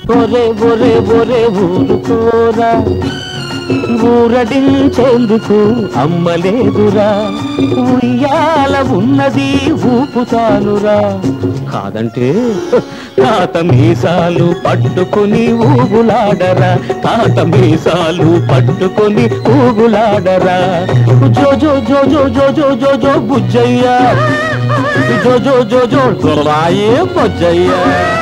ఒరే ఒరే ఒరే ఊరుకోరా ఊరడించేందుకు అమ్మలేదురా ఉయ్యాల ఉన్నది ఊపుతానురా కాదంటే తాత మీసాలు పట్టుకొని ఊగులాడరా తాత మీసాలు పట్టుకొని ఊగులాడరా జో జో జో జో జో జో జో జో బుజ్జయ్యా జో జో జో జో దొరాయే బుజ్జయ్యా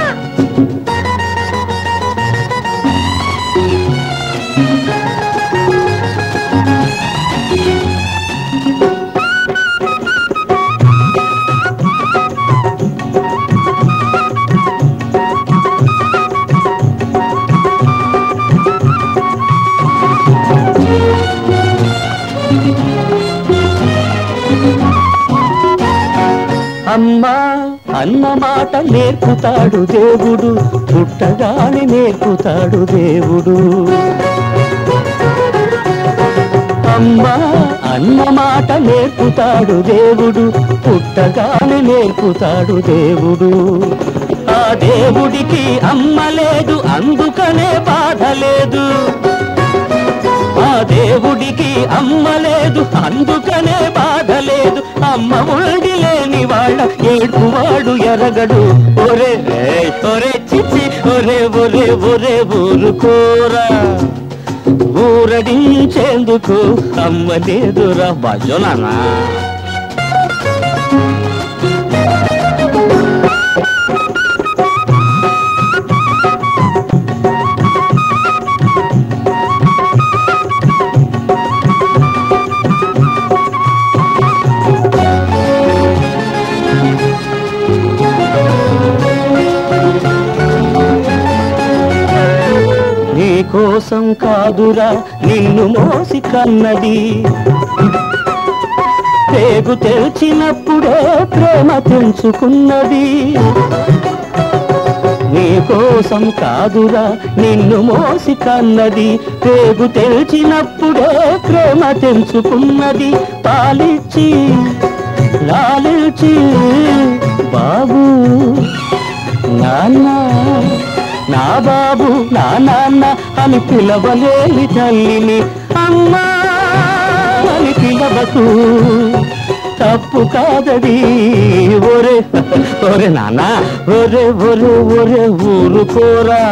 అమ్మా అన్న మాట నేర్పుతాడు దేవుడు పుట్టగానే నేర్పుతాడు దేవుడు అమ్మా అన్న మాట నేర్పుతాడు దేవుడు పుట్టగానే నేర్పుతాడు దేవుడు ఆ దేవుడికి అమ్మ లేదు అందుకనే బాధ లేదు ఆ దేవుడికి అమ్మ లేదు అందుకనే బాధ లేదు అమ్మ ఒడి లేని వాళ్ళ ఏడువాడు ఎరగడు ఒరే ఏయ్, ఒరే చిచ్చి ఒరే ఒరే ఒరే ఊరుకోరా ఊరడించేందుకు అమ్మ లేదురా భజననా నీ కోసం కాదురా నిన్ను మోసి కన్నది పేగు తెల్చినప్పుడే ప్రేమ తెంచుకున్నది నీ కోసం కాదురా నిన్ను మోసి కన్నది పేగు తెల్చినప్పుడే ప్రేమ తెంచుకున్నది పాలిచ్చి లాలిల్చి బాబు నాన్న నా బాబు నా నాన్న అని పిలవలేని తల్లిని అమ్మా అని పిలవకు తప్పు కాదది ఒరే ఒరే నాన్న ఒరే ఒరే ఒరే ఊరుకోరా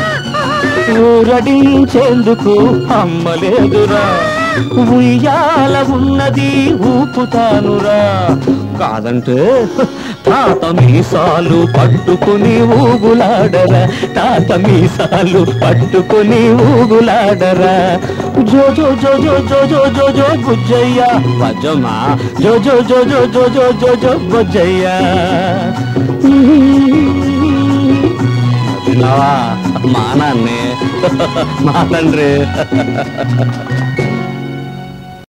ఊరడించేందుకు అమ్మలేదురా ఉయ్యాల ఉన్నది ఊపుతానురా కాదంటే తాత మీసాలు పట్టుకుని ఊగులాడరా తాత మీసాలు పట్టుకుని ఊగులాడరా జో జో జో జో జో జో జో జో బుజ్జయ్య వజమా జో జో జో జో జో జో జో జో బుజ్జయ్య విన్నావా మా నాన్నే మా తండ్రి